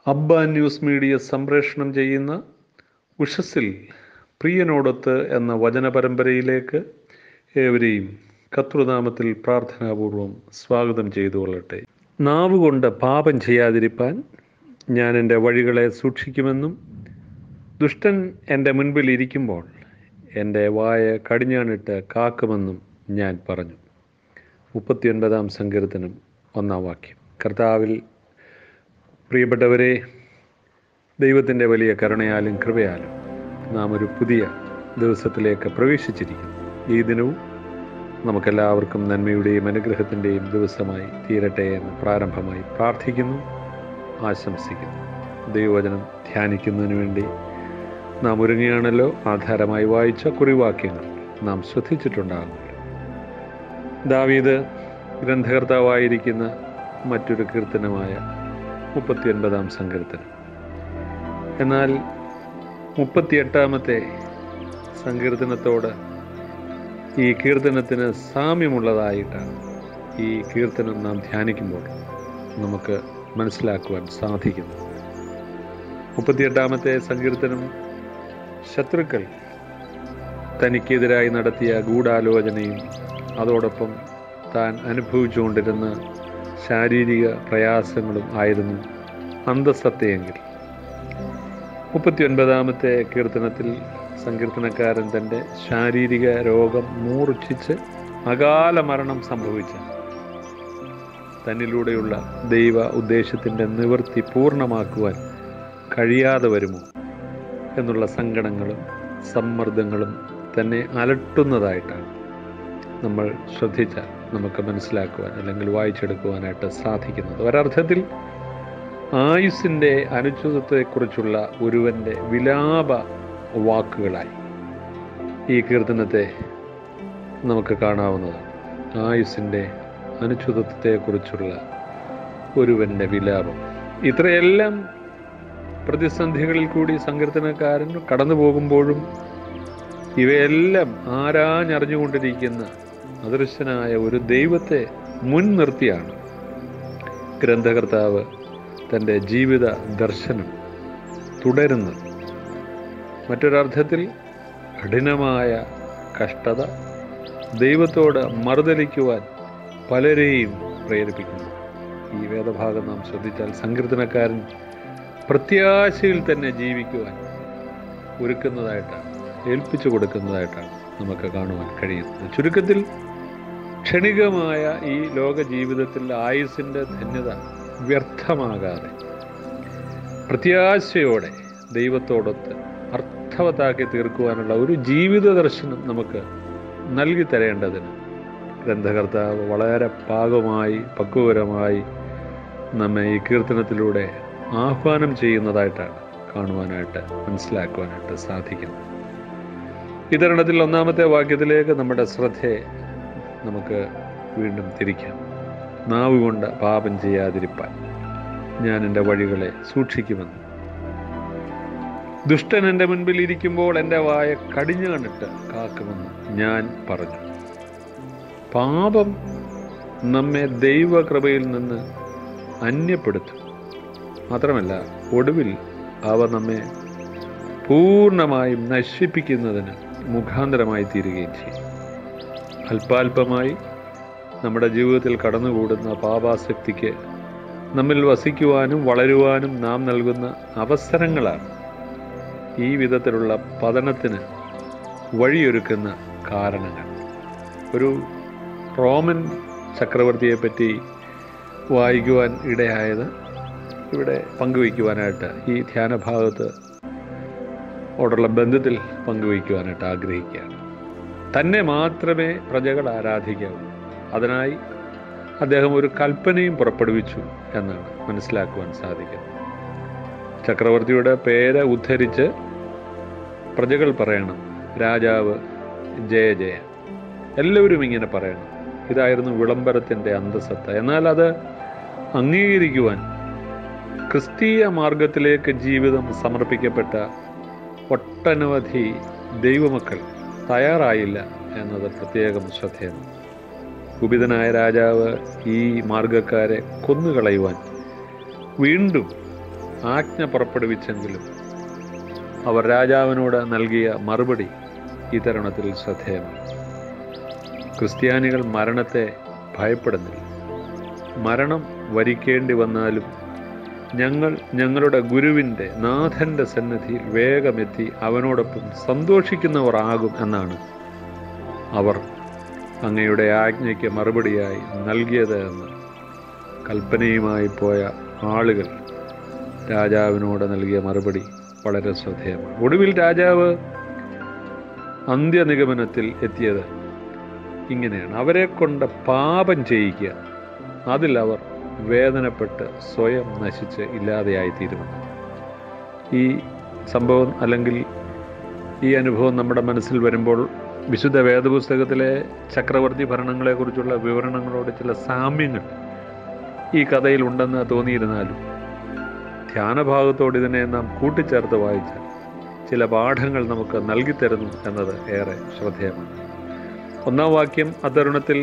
അബ്ബ news media സംപ്രേഷണം ചെയ്യുന്ന ഉഷസ്സിൽ പ്രിയനോടൊത്ത് എന്ന വചന പരമ്പരയിലേക്ക് ഏവരെയും കർത്തൃനാമത്തിൽ പ്രാർത്ഥനാപൂർവം സ്വാഗതം ചെയ്തു കൊള്ളട്ടെ നാവുകൊണ്ട് പാപം ചെയ്യാതിരിപ്പാൻ ഞാൻ എൻ്റെ വഴികളെ സൂക്ഷിക്കുമെന്നും ദുഷ്ടൻ എൻ്റെ മുൻപിൽ ഇരിക്കുമ്പോൾ എൻ്റെ വായ കടിഞ്ഞാണിട്ട് കാക്കുമെന്നും ഞാൻ പറഞ്ഞു മുപ്പത്തിയൊൻപതാം സങ്കീർത്തനം ഒന്നാം വാക്യം കർത്താവിൽ പ്രിയപ്പെട്ടവരെ ദൈവത്തിൻ്റെ വലിയ കരുണയാലും കൃപയാലും നാം ഒരു പുതിയ ദിവസത്തിലേക്ക് പ്രവേശിച്ചിരിക്കുന്നു ഈ ദിനവും നമുക്കെല്ലാവർക്കും നന്മയുടെയും അനുഗ്രഹത്തിൻ്റെയും ദിവസമായി തീരട്ടെ എന്ന് പ്രാരംഭമായി പ്രാർത്ഥിക്കുന്നു ആശംസിക്കുന്നു ദൈവവചനം ധ്യാനിക്കുന്നതിന് വേണ്ടി നാം ഒരുങ്ങിയാണല്ലോ ആധാരമായി വായിച്ച കുറിവാക്യങ്ങൾ നാം ശ്രദ്ധിച്ചിട്ടുണ്ടാകുമല്ലോ ദാവീദ് ഗ്രന്ഥകർത്താവായിരിക്കുന്ന മറ്റൊരു കീർത്തനമായ മുപ്പത്തിയൊൻപതാം സങ്കീർത്തനം എന്നാൽ മുപ്പത്തിയെട്ടാമത്തെ സങ്കീർത്തനത്തോട് ഈ കീർത്തനത്തിന് സാമ്യമുള്ളതായിട്ടാണ് ഈ കീർത്തനം നാം ധ്യാനിക്കുമ്പോൾ നമുക്ക് മനസ്സിലാക്കുവാൻ സാധിക്കുന്നു മുപ്പത്തിയെട്ടാമത്തെ സങ്കീർത്തനം ശത്രുക്കൾ തനിക്കെതിരായി നടത്തിയ ഗൂഢാലോചനയും അതോടൊപ്പം താൻ അനുഭവിച്ചുകൊണ്ടിരുന്ന ശാരീരിക പ്രയാസങ്ങളും ആയിരുന്നു അന്തസത്തയെങ്കിൽ മുപ്പത്തിയൊൻപതാമത്തെ കീർത്തനത്തിൽ സങ്കീർത്തനക്കാരൻ തൻ്റെ ശാരീരിക രോഗം മൂർച്ഛിച്ച് അകാല മരണം സംഭവിച്ച തന്നിലൂടെയുള്ള ദൈവ ഉദ്ദേശത്തിൻ്റെ നിവൃത്തി പൂർണ്ണമാക്കുവാൻ കഴിയാതെ വരുമോ എന്നുള്ള സങ്കടങ്ങളും സമ്മർദ്ദങ്ങളും തന്നെ അലട്ടുന്നതായിട്ടാണ് നമ്മൾ ശ്രദ്ധിച്ചാൽ നമുക്ക് മനസ്സിലാക്കുവാൻ അല്ലെങ്കിൽ വായിച്ചെടുക്കുവാനായിട്ട് സാധിക്കുന്നത് ഒരർത്ഥത്തിൽ ആയുസിൻ്റെ അനുചിതത്വത്തെക്കുറിച്ചുള്ള ഒരുവൻ്റെ വിലാപ വാക്കുകളായി ഈ കീർത്തനത്തെ നമുക്ക് കാണാവുന്നതാണ് ആയുസിൻ്റെ അനുചിതത്വത്തെക്കുറിച്ചുള്ള ഒരുവൻ്റെ വിലാപം ഇത്രയെല്ലാം പ്രതിസന്ധികളിൽ കൂടി സങ്കീർത്തനക്കാരൻ കടന്നു പോകുമ്പോഴും ഇവയെല്ലാം ആരാഞ്ഞറിഞ്ഞുകൊണ്ടിരിക്കുന്ന അദൃശ്യനായ ഒരു ദൈവത്തെ മുൻനിർത്തിയാണ് ഗ്രന്ഥകർത്താവ് തൻ്റെ ജീവിത ദർശനം തുടരുന്നത് മറ്റൊരർത്ഥത്തിൽ കഠിനമായ കഷ്ടത ദൈവത്തോട് മറുതലിക്കുവാൻ പലരെയും പ്രേരിപ്പിക്കുന്നു ഈ വേദഭാഗം നാം ശ്രദ്ധിച്ചാൽ സങ്കീർത്തനക്കാരൻ പ്രത്യാശയിൽ തന്നെ ജീവിക്കുവാൻ ഒരുക്കുന്നതായിട്ടാണ് ഏൽപ്പിച്ചു കൊടുക്കുന്നതായിട്ടാണ് നമുക്ക് കാണുവാൻ കഴിയുന്നത് ചുരുക്കത്തിൽ ക്ഷണികമായ ഈ ലോക ജീവിതത്തിൽ ആയുസിൻ്റെ ധന്യത വ്യർത്ഥമാകാതെ പ്രത്യാശയോടെ ദൈവത്തോടൊത്ത് അർത്ഥവത്താക്കി തീർക്കുവാനുള്ള ഒരു ജീവിത ദർശനം നമുക്ക് നൽകി തരേണ്ടതിന് ഗ്രന്ഥകർത്താവ് വളരെ പാകമായി പക്വപരമായി നമ്മെ ഈ കീർത്തനത്തിലൂടെ ആഹ്വാനം ചെയ്യുന്നതായിട്ടാണ് കാണുവാനായിട്ട് മനസ്സിലാക്കുവാനായിട്ട് സാധിക്കുന്നത് വിതരണത്തിൽ ഒന്നാമത്തെ വാക്യത്തിലേക്ക് നമ്മുടെ ശ്രദ്ധയെ നമുക്ക് വീണ്ടും തിരിക്കാം നാവ് കൊണ്ട് പാപം ചെയ്യാതിരിപ്പാൻ ഞാൻ എൻ്റെ വഴികളെ സൂക്ഷിക്കുമെന്ന് ദുഷ്ടൻ എൻ്റെ മുൻപിൽ ഇരിക്കുമ്പോൾ എൻ്റെ വായ കടിഞ്ഞു കണ്ടിട്ട് കാക്കുമെന്ന് ഞാൻ പറഞ്ഞു പാപം നമ്മെ ദൈവകൃപയിൽ നിന്ന് അന്യപ്പെടുത്തും മാത്രമല്ല ഒടുവിൽ അവ നമ്മെ പൂർണ്ണമായും നശിപ്പിക്കുന്നതിന് മുഖാന്തരമായി തീരുകയും ചെയ്യും അല്പാൽപമായി നമ്മുടെ ജീവിതത്തിൽ കടന്നുകൂടുന്ന പാപാസക്തിക്ക് നമ്മിൽ വസിക്കുവാനും വളരുവാനും നാം നൽകുന്ന അവസരങ്ങളാണ് ഈ വിധത്തിലുള്ള പതനത്തിന് വഴിയൊരുക്കുന്ന കാരണങ്ങൾ ഒരു റോമൻ ചക്രവർത്തിയെപ്പറ്റി വായിക്കുവാൻ ഇടയായത് ഇവിടെ പങ്കുവയ്ക്കുവാനായിട്ട് ഈ ധ്യാനഭാഗത്ത് ഓടുള്ള ബന്ധത്തിൽ പങ്കുവയ്ക്കുവാനായിട്ട് ആഗ്രഹിക്കുകയാണ് തന്നെ മാത്രമേ പ്രജകൾ ആരാധിക്കാവൂ അതിനായി അദ്ദേഹം ഒരു കൽപ്പനയും പുറപ്പെടുവിച്ചു എന്നാണ് മനസ്സിലാക്കുവാൻ സാധിക്കുന്നത് ചക്രവർത്തിയുടെ പേര് ഉദ്ധരിച്ച് പ്രജകൾ പറയണം രാജാവ് ജയ ജയ എല്ലാവരും ഇങ്ങനെ പറയണം ഇതായിരുന്നു വിളംബരത്തിൻ്റെ അന്തസത്ത എന്നാൽ അത് അംഗീകരിക്കുവാൻ ക്രിസ്തീയ മാർഗത്തിലേക്ക് ജീവിതം സമർപ്പിക്കപ്പെട്ട ഒട്ടനവധി ദൈവമക്കൾ തയ്യാറായില്ല എന്നത് പ്രത്യേകം ശ്രദ്ധേയമാണ് കുപിതനായ രാജാവ് ഈ മാർഗക്കാരെ കൊന്നുകളയുവാൻ വീണ്ടും ആജ്ഞ പുറപ്പെടുവിച്ചെങ്കിലും അവർ രാജാവിനോട് നൽകിയ മറുപടി ഈ തരുണത്തിൽ ശ്രദ്ധേയമാണ് ക്രിസ്ത്യാനികൾ മരണത്തെ ഭയപ്പെടുന്നില്ല മരണം വരിക്കേണ്ടി വന്നാലും ഞങ്ങൾ ഞങ്ങളുടെ ഗുരുവിൻ്റെ നാഥൻ്റെ സന്നിധിയിൽ വേഗമെത്തി അവനോടൊപ്പം സന്തോഷിക്കുന്നവർ ആകും എന്നാണ് അവർ അങ്ങയുടെ ആജ്ഞയ്ക്ക് മറുപടിയായി നൽകിയത് എന്ന് കൽപ്പനയുമായി പോയ ആളുകൾ രാജാവിനോട് നൽകിയ മറുപടി വളരെ ശ്രദ്ധേയമാണ് ഒടുവിൽ രാജാവ് അന്ത്യനിഗമനത്തിൽ എത്തിയത് ഇങ്ങനെയാണ് അവരെ കൊണ്ട് പാപം ചെയ്യിക്കുക അതിൽ അവർ വേദനപ്പെട്ട് സ്വയം നശിച്ച് ഇല്ലാതെയായിത്തീരുമെന്ന് ഈ സംഭവം അല്ലെങ്കിൽ ഈ അനുഭവം നമ്മുടെ മനസ്സിൽ വരുമ്പോൾ വിശുദ്ധ വേദപുസ്തകത്തിലെ ചക്രവർത്തി ഭരണങ്ങളെക്കുറിച്ചുള്ള വിവരണങ്ങളോട് ചില സാമ്യങ്ങൾ ഈ കഥയിൽ ഉണ്ടെന്ന് തോന്നിയിരുന്നാലും ധ്യാനഭാഗത്തോട് ഇതിനെ നാം കൂട്ടിച്ചേർത്ത് വായിച്ചാൽ ചില പാഠങ്ങൾ നമുക്ക് നൽകിത്തരുന്നു എന്നത് ഏറെ ശ്രദ്ധേയമാണ് ഒന്നാം വാക്യം അത്തരുണത്തിൽ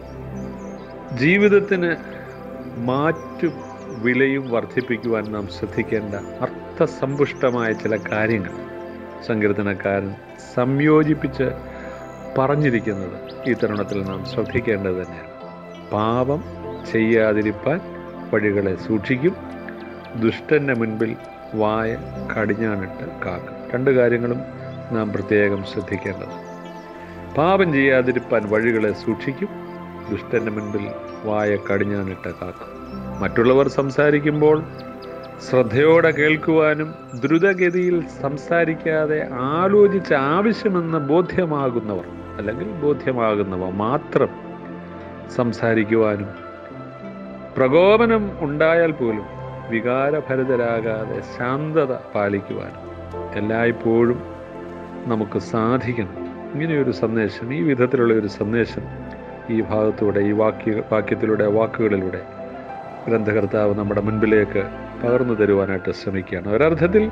ജീവിതത്തിന് മാറ്റും വിലയും വർദ്ധിപ്പിക്കുവാൻ നാം ശ്രദ്ധിക്കേണ്ട അർത്ഥസമ്പുഷ്ടമായ ചില കാര്യങ്ങൾ സങ്കീർത്തനക്കാരൻ സംയോജിപ്പിച്ച് പറഞ്ഞിരിക്കുന്നത് ഈ തരുണത്തിൽ നാം ശ്രദ്ധിക്കേണ്ടത് തന്നെയാണ് പാപം ചെയ്യാതിരിപ്പാൻ വഴികളെ സൂക്ഷിക്കും ദുഷ്ടൻ്റെ മുൻപിൽ വായ കടിഞ്ഞാണിട്ട് കാക്കും രണ്ട് കാര്യങ്ങളും നാം പ്രത്യേകം ശ്രദ്ധിക്കേണ്ടത് പാപം ചെയ്യാതിരിപ്പാൻ വഴികളെ സൂക്ഷിക്കും ദുഷ്ടൻ്റെ മുൻപിൽ വായ കടിഞ്ഞാണിട്ട് കാക്കും മറ്റുള്ളവർ സംസാരിക്കുമ്പോൾ ശ്രദ്ധയോടെ കേൾക്കുവാനും ദ്രുതഗതിയിൽ സംസാരിക്കാതെ ആലോചിച്ച് ആവശ്യമെന്ന് ബോധ്യമാകുന്നവർ അല്ലെങ്കിൽ ബോധ്യമാകുന്നവ മാത്രം സംസാരിക്കുവാനും പ്രകോപനം ഉണ്ടായാൽ പോലും വികാരഭരിതരാകാതെ ശാന്തത പാലിക്കുവാനും എല്ലായ്പ്പോഴും നമുക്ക് സാധിക്കണം ഇങ്ങനെയൊരു സന്ദേശം ഈ വിധത്തിലുള്ള ഒരു സന്ദേശം ഈ ഭാഗത്തൂടെ ഈ വാക്യ വാക്യത്തിലൂടെ വാക്കുകളിലൂടെ ഗ്രന്ഥകർത്താവ് നമ്മുടെ മുൻപിലേക്ക് പകർന്നു തരുവാനായിട്ട് ശ്രമിക്കുകയാണ് ഒരർത്ഥത്തിൽ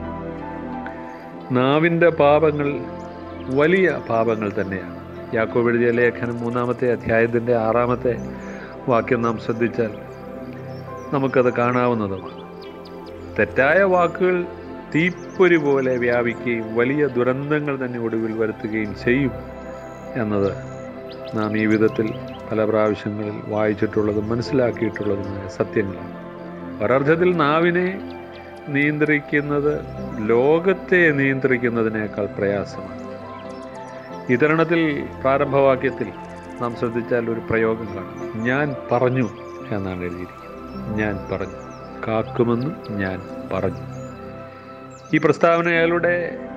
നാവിൻ്റെ പാപങ്ങൾ വലിയ പാപങ്ങൾ തന്നെയാണ് യാക്കോബ് എഴുതിയ ലേഖനം മൂന്നാമത്തെ അധ്യായത്തിൻ്റെ ആറാമത്തെ വാക്യം നാം ശ്രദ്ധിച്ചാൽ നമുക്കത് കാണാവുന്നതുമാണ് തെറ്റായ വാക്കുകൾ തീപ്പൊരി പോലെ വ്യാപിക്കുകയും വലിയ ദുരന്തങ്ങൾ തന്നെ ഒടുവിൽ വരുത്തുകയും ചെയ്യും എന്നത് നാം ഈ വിധത്തിൽ പല പ്രാവശ്യങ്ങളിൽ വായിച്ചിട്ടുള്ളതും മനസ്സിലാക്കിയിട്ടുള്ളതുമായ സത്യങ്ങളാണ് ഒരർത്ഥത്തിൽ നാവിനെ നിയന്ത്രിക്കുന്നത് ലോകത്തെ നിയന്ത്രിക്കുന്നതിനേക്കാൾ പ്രയാസമാണ് ഈ തരുണത്തിൽ പ്രാരംഭവാക്യത്തിൽ നാം ശ്രദ്ധിച്ചാൽ ഒരു പ്രയോഗം കാണും ഞാൻ പറഞ്ഞു എന്നാണ് എഴുതിയിരിക്കുന്നത് ഞാൻ പറഞ്ഞു കാക്കുമെന്നും ഞാൻ പറഞ്ഞു ഈ പ്രസ്താവന അയാളുടെ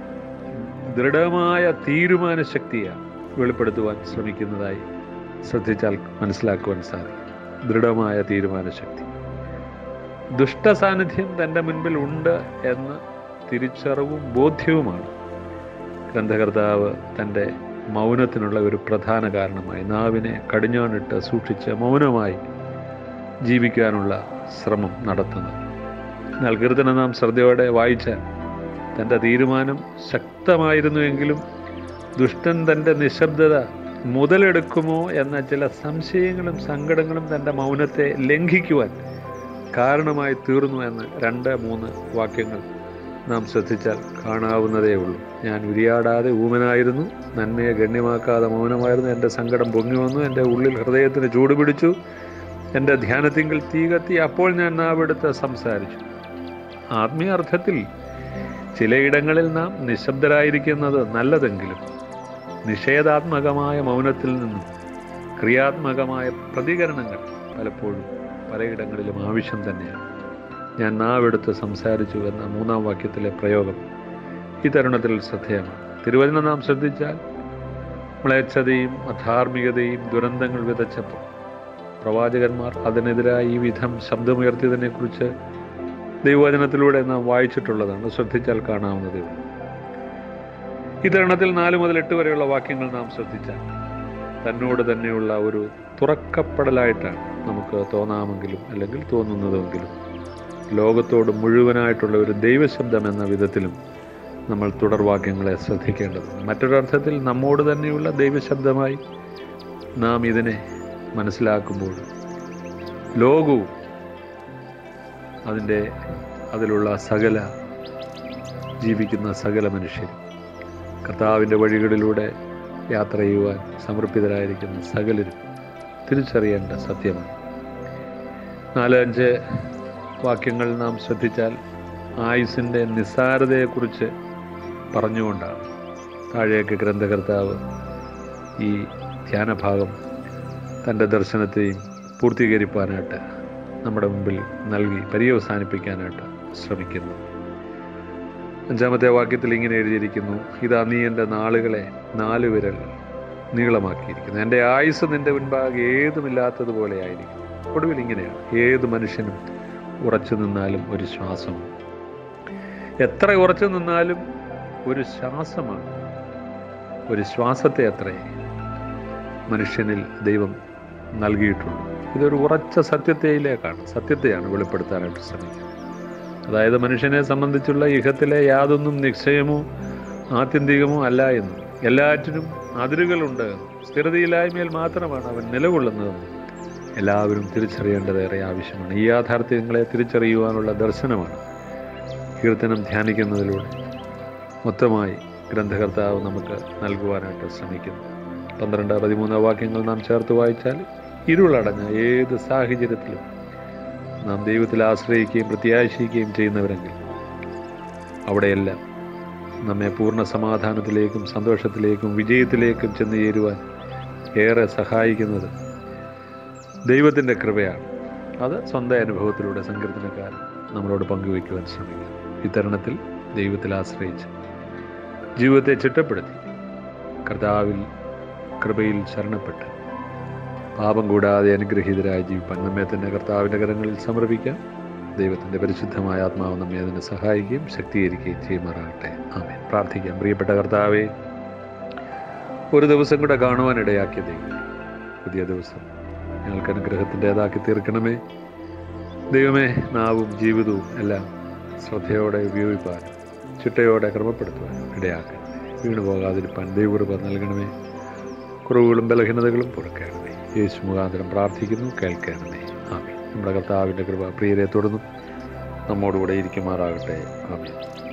ദൃഢമായ തീരുമാന ശക്തിയാണ് വെളിപ്പെടുത്തുവാൻ ശ്രമിക്കുന്നതായി ശ്രദ്ധിച്ചാൽ മനസ്സിലാക്കുവാൻ സാധിക്കും ദൃഢമായ തീരുമാന ശക്തി ദുഷ്ടസാന്നിധ്യം തൻ്റെ മുൻപിൽ ഉണ്ട് എന്ന് തിരിച്ചറിവും ബോധ്യവുമാണ് ഗ്രന്ഥകർത്താവ് തൻ്റെ മൗനത്തിനുള്ള ഒരു പ്രധാന കാരണമായി നാവിനെ കടിഞ്ഞാണിട്ട് സൂക്ഷിച്ച് മൗനമായി ജീവിക്കാനുള്ള ശ്രമം നടത്തുന്നത് എന്നാൽ കീർത്തനം നാം ശ്രദ്ധയോടെ വായിച്ചാൽ തൻ്റെ തീരുമാനം ശക്തമായിരുന്നുവെങ്കിലും ദുഷ്ടൻ തൻ്റെ നിശബ്ദത മുതലെടുക്കുമോ എന്ന ചില സംശയങ്ങളും സങ്കടങ്ങളും തൻ്റെ മൗനത്തെ ലംഘിക്കുവാൻ കാരണമായി തീർന്നു എന്ന് രണ്ട് മൂന്ന് വാക്യങ്ങൾ നാം ശ്രദ്ധിച്ചാൽ കാണാവുന്നതേ ഉള്ളൂ ഞാൻ ഉരിയാടാതെ ഊമനായിരുന്നു നന്മയെ ഗണ്യമാക്കാതെ മൗനമായിരുന്നു എൻ്റെ സങ്കടം പൊങ്ങി വന്നു എൻ്റെ ഉള്ളിൽ ഹൃദയത്തിന് ചൂടുപിടിച്ചു എൻ്റെ ധ്യാനത്തിങ്കിൽ തീ കത്തി അപ്പോൾ ഞാൻ നാവെടുത്ത് സംസാരിച്ചു ആത്മീയ അർത്ഥത്തിൽ ചിലയിടങ്ങളിൽ നാം നിശബ്ദരായിരിക്കുന്നത് നല്ലതെങ്കിലും നിഷേധാത്മകമായ മൗനത്തിൽ നിന്നും ക്രിയാത്മകമായ പ്രതികരണങ്ങൾ പലപ്പോഴും പലയിടങ്ങളിലും ആവശ്യം തന്നെയാണ് ഞാൻ നാവെടുത്ത് സംസാരിച്ചു എന്ന മൂന്നാം വാക്യത്തിലെ പ്രയോഗം ഈ തരുണത്തിൽ ശ്രദ്ധേയമാണ് തിരുവചനം നാം ശ്രദ്ധിച്ചാൽ മ്ലേച്ഛതയും അധാർമികതയും ദുരന്തങ്ങൾ വിതച്ചപ്പോൾ പ്രവാചകന്മാർ അതിനെതിരായി ഈ വിധം ശബ്ദമുയർത്തിയതിനെക്കുറിച്ച് ദൈവവചനത്തിലൂടെ നാം വായിച്ചിട്ടുള്ളതാണ് ശ്രദ്ധിച്ചാൽ കാണാവുന്നതേ ഉള്ളൂ ഈ തരുണത്തിൽ നാല് മുതൽ എട്ട് വരെയുള്ള വാക്യങ്ങൾ നാം ശ്രദ്ധിച്ചാൽ തന്നോട് തന്നെയുള്ള ഒരു തുറക്കപ്പെടലായിട്ടാണ് നമുക്ക് തോന്നാമെങ്കിലും അല്ലെങ്കിൽ തോന്നുന്നതെങ്കിലും ലോകത്തോട് മുഴുവനായിട്ടുള്ള ഒരു ദൈവശബ്ദം എന്ന വിധത്തിലും നമ്മൾ തുടർവാക്യങ്ങളെ ശ്രദ്ധിക്കേണ്ടതുണ്ട് മറ്റൊരർത്ഥത്തിൽ നമ്മോട് തന്നെയുള്ള ദൈവശബ്ദമായി നാം ഇതിനെ മനസ്സിലാക്കുമ്പോൾ ലോകവും അതിൻ്റെ അതിലുള്ള സകല ജീവിക്കുന്ന സകല മനുഷ്യരും കർത്താവിൻ്റെ വഴികളിലൂടെ യാത്ര ചെയ്യുവാൻ സമർപ്പിതരായിരിക്കുന്ന സകലരും തിരിച്ചറിയേണ്ട സത്യമാണ് നാല് അഞ്ച് വാക്യങ്ങൾ നാം ശ്രദ്ധിച്ചാൽ ആയുസിൻ്റെ നിസ്സാരതയെക്കുറിച്ച് പറഞ്ഞുകൊണ്ടാണ് താഴേക്ക് ഗ്രന്ഥകർത്താവ് ഈ ധ്യാനഭാഗം തൻ്റെ ദർശനത്തെയും പൂർത്തീകരിക്കാനായിട്ട് നമ്മുടെ മുമ്പിൽ നൽകി പര്യവസാനിപ്പിക്കാനായിട്ട് ശ്രമിക്കുന്നു അഞ്ചാമത്തെ വാക്യത്തിൽ ഇങ്ങനെ എഴുതിയിരിക്കുന്നു ഇതാ നീ എൻ്റെ നാളുകളെ നാല് വിരൽ നീളമാക്കിയിരിക്കുന്നു എൻ്റെ ആയുസ് നിൻ്റെ മുൻപാകെ ഏതുമില്ലാത്തതുപോലെ ആയിരിക്കും ഒടുവിൽ ഇങ്ങനെയാണ് ഏത് മനുഷ്യനും ഉറച്ചു നിന്നാലും ഒരു ശ്വാസം എത്ര ഉറച്ചു നിന്നാലും ഒരു ശ്വാസമാണ് ഒരു ശ്വാസത്തെ അത്രേ മനുഷ്യനിൽ ദൈവം നൽകിയിട്ടുള്ളൂ ഇതൊരു ഉറച്ച സത്യതയിലേക്കാണ് സത്യത്തെയാണ് വെളിപ്പെടുത്താനായിട്ട് ശ്രമിക്കുന്നത് അതായത് മനുഷ്യനെ സംബന്ധിച്ചുള്ള ഇഹത്തിലെ യാതൊന്നും നിശ്ചയമോ ആത്യന്തികമോ അല്ല എന്നും എല്ലാറ്റിനും അതിരുകളുണ്ട് എന്നും സ്ഥിരതയില്ലായ്മയിൽ മാത്രമാണ് അവൻ നിലകൊള്ളുന്നതെന്നും എല്ലാവരും തിരിച്ചറിയേണ്ടതേറെ ആവശ്യമാണ് ഈ യാഥാർത്ഥ്യങ്ങളെ തിരിച്ചറിയുവാനുള്ള ദർശനമാണ് കീർത്തനം ധ്യാനിക്കുന്നതിലൂടെ മൊത്തമായി ഗ്രന്ഥകർത്താവ് നമുക്ക് നൽകുവാനായിട്ട് ശ്രമിക്കുന്നു പന്ത്രണ്ട് പതിമൂന്ന് വാക്യങ്ങൾ നാം ചേർത്ത് വായിച്ചാൽ ഇരുളടഞ്ഞ ഏത് സാഹചര്യത്തിലും നാം ദൈവത്തിൽ ആശ്രയിക്കുകയും പ്രത്യാശിക്കുകയും ചെയ്യുന്നവരെങ്കിൽ അവിടെയെല്ലാം നമ്മെ പൂർണ്ണ സമാധാനത്തിലേക്കും സന്തോഷത്തിലേക്കും വിജയത്തിലേക്കും ചെന്ന് ചേരുവാൻ ഏറെ സഹായിക്കുന്നത് ദൈവത്തിൻ്റെ കൃപയാണ് അത് സ്വന്തം അനുഭവത്തിലൂടെ സങ്കീർത്തനക്കാരൻ നമ്മളോട് പങ്കുവയ്ക്കുവാൻ ശ്രമിക്കുന്നു ഇത്തരണത്തിൽ ദൈവത്തിൽ ആശ്രയിച്ച് ജീവിതത്തെ ചിട്ടപ്പെടുത്തി കർത്താവിൽ കൃപയിൽ ശരണപ്പെട്ട് പാപം കൂടാതെ അനുഗ്രഹീതരായി ജീവിപ്പാൻ നമ്മെ തന്നെ കർത്താവിൻ്റെ കരങ്ങളിൽ സമർപ്പിക്കാം ദൈവത്തിൻ്റെ പരിശുദ്ധമായ ആത്മാവ് നമ്മെ അതിനെ സഹായിക്കുകയും ശക്തീകരിക്കുകയും ചെയ്യുമാറാകട്ടെ ആമേൻ പ്രാർത്ഥിക്കാം പ്രിയപ്പെട്ട കർത്താവെ ഒരു ദിവസം കൂടെ കാണുവാൻ ഇടയാക്കിയ ദൈവം പുതിയ ദിവസം ഞങ്ങൾക്ക് അനുഗ്രഹത്തിൻ്റെതാക്കി തീർക്കണമേ ദൈവമേ നാവും ജീവിതവും എല്ലാം ശ്രദ്ധയോടെ ഉപയോഗിപ്പാൻ ചിട്ടയോടെ ക്രമപ്പെടുത്തുവാൻ ഇടയാക്കണമേ വീണു പോകാതിരിപ്പാൻ ദൈവകൃപ നൽകണമേ കുറവുകളും ബലഹീനതകളും പൊറുക്കണമേ യേശു മുഖാന്തരം പ്രാർത്ഥിക്കുന്നു കേൾക്കണമേ ആമീൻ നമ്മുടെ കർത്താവിൻ്റെ കൃപ പ്രിയരെ തുടർന്നും നമ്മോടുകൂടെ ഇരിക്കുമാറാകട്ടെ ആമീൻ